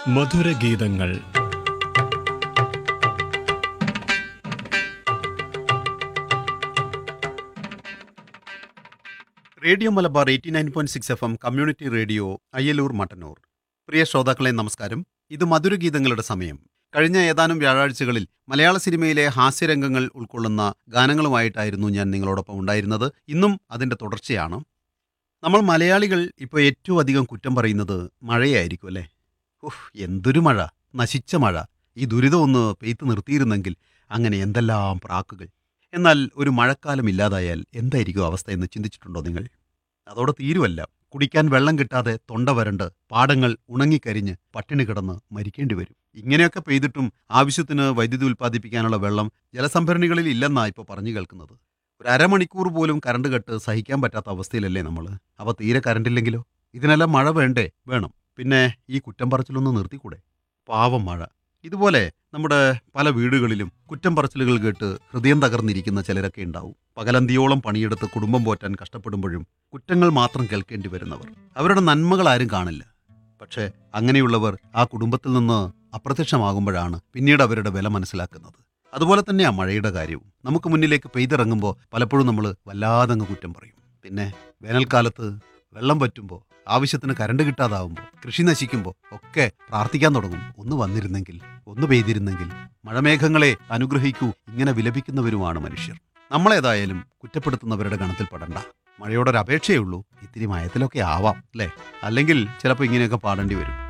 മധുരഗീതങ്ങൾ radio Malabar eighty nine point six F M community radio Ayyalur Mattannur പ്രിയ ശ്രോതാക്കളെ നമസ്കാരം ഇത് മധുരഗീതങ്ങളുടെ സമയം കഴിഞ്ഞ ഏതാനും വ്യാഴാഴ്ചകളിൽ മലയാള സിനിമയിലെ ഹാസ്യരംഗങ്ങൾ ഉൾക്കൊള്ളുന്ന ഗാനങ്ങളുമായിട്ടായിരുന്നു ഞാൻ നിങ്ങളോടൊപ്പം ഉണ്ടായിരുന്നത് ഇന്നും അതിൻ്റെ തുടർച്ചയാണ് നമ്മൾ മലയാളികൾ ഇപ്പോൾ ഏറ്റവും അധികം കുറ്റം പറയുന്നത് മഴയായിരിക്കും അല്ലേ ഉഫ് എന്തൊരു മഴ നശിച്ച മഴ ഈ ദുരിതം ഒന്ന് പെയ്ത്ത് നിർത്തിയിരുന്നെങ്കിൽ അങ്ങനെ എന്തെല്ലാം പ്രാക്കുകൾ എന്നാൽ ഒരു മഴക്കാലം ഇല്ലാതായാൽ എന്തായിരിക്കും അവസ്ഥ എന്ന് ചിന്തിച്ചിട്ടുണ്ടോ നിങ്ങൾ അതോടെ തീരുവല്ല കുടിക്കാൻ വെള്ളം കിട്ടാതെ തൊണ്ട വരണ്ട് പാടങ്ങൾ ഉണങ്ങിക്കരിഞ്ഞ് പട്ടിണി കിടന്ന് മരിക്കേണ്ടി വരും ഇങ്ങനെയൊക്കെ പെയ്തിട്ടും ആവശ്യത്തിന് വൈദ്യുതി ഉൽപ്പാദിപ്പിക്കാനുള്ള വെള്ളം ജലസംഭരണികളിൽ ഇല്ലെന്നാ ഇപ്പോൾ പറഞ്ഞു കേൾക്കുന്നത് ഒരു അരമണിക്കൂർ പോലും കറണ്ട് കട്ട് സഹിക്കാൻ പറ്റാത്ത അവസ്ഥയിലല്ലേ നമ്മൾ അവ തീരെ കറണ്ടില്ലെങ്കിലോ ഇതിനെല്ലാം മഴ വേണ്ടേ വേണം പിന്നെ ഈ കുറ്റം പറച്ചിലൊന്ന് നിർത്തിക്കൂടെ പാവം മഴ ഇതുപോലെ നമ്മുടെ പല വീടുകളിലും കുറ്റം പറച്ചിലുകൾ കേട്ട് ഹൃദയം തകർന്നിരിക്കുന്ന ചിലരൊക്കെ ഉണ്ടാവും പകലന്തിയോളം പണിയെടുത്ത് കുടുംബം പോറ്റാൻ കഷ്ടപ്പെടുമ്പോഴും കുറ്റങ്ങൾ മാത്രം കേൾക്കേണ്ടി വരുന്നവർ അവരുടെ നന്മകൾ ആരും കാണില്ല പക്ഷേ അങ്ങനെയുള്ളവർ ആ കുടുംബത്തിൽ നിന്ന് അപ്രത്യക്ഷമാകുമ്പോഴാണ് പിന്നീട് അവരുടെ വില മനസ്സിലാക്കുന്നത് അതുപോലെ തന്നെയാ മഴയുടെ കാര്യവും നമുക്ക് മുന്നിലേക്ക് പെയ്തിറങ്ങുമ്പോൾ പലപ്പോഴും നമ്മൾ വല്ലാതങ്ങ് കുറ്റം പറയും പിന്നെ വേനൽക്കാലത്ത് വെള്ളം പറ്റുമ്പോൾ ആവശ്യത്തിന് കരണ്ട് കിട്ടാതാവുമ്പോൾ കൃഷി നശിക്കുമ്പോൾ ഒക്കെ പ്രാർത്ഥിക്കാൻ തുടങ്ങും ഒന്ന് വന്നിരുന്നെങ്കിൽ ഒന്ന് പെയ്തിരുന്നെങ്കിൽ മഴമേഘങ്ങളെ അനുഗ്രഹിക്കൂ ഇങ്ങനെ വിലപിക്കുന്നവരുമാണ് മനുഷ്യർ നമ്മളേതായാലും കുറ്റപ്പെടുത്തുന്നവരുടെ ഗണത്തിൽ പെടണ്ട മഴയോടൊരു അപേക്ഷയേ ഉള്ളൂ ഇത്തിരി മയത്തിലൊക്കെ ആവാം അല്ലേ അല്ലെങ്കിൽ ചിലപ്പോൾ ഇങ്ങനെയൊക്കെ പാടേണ്ടി വരും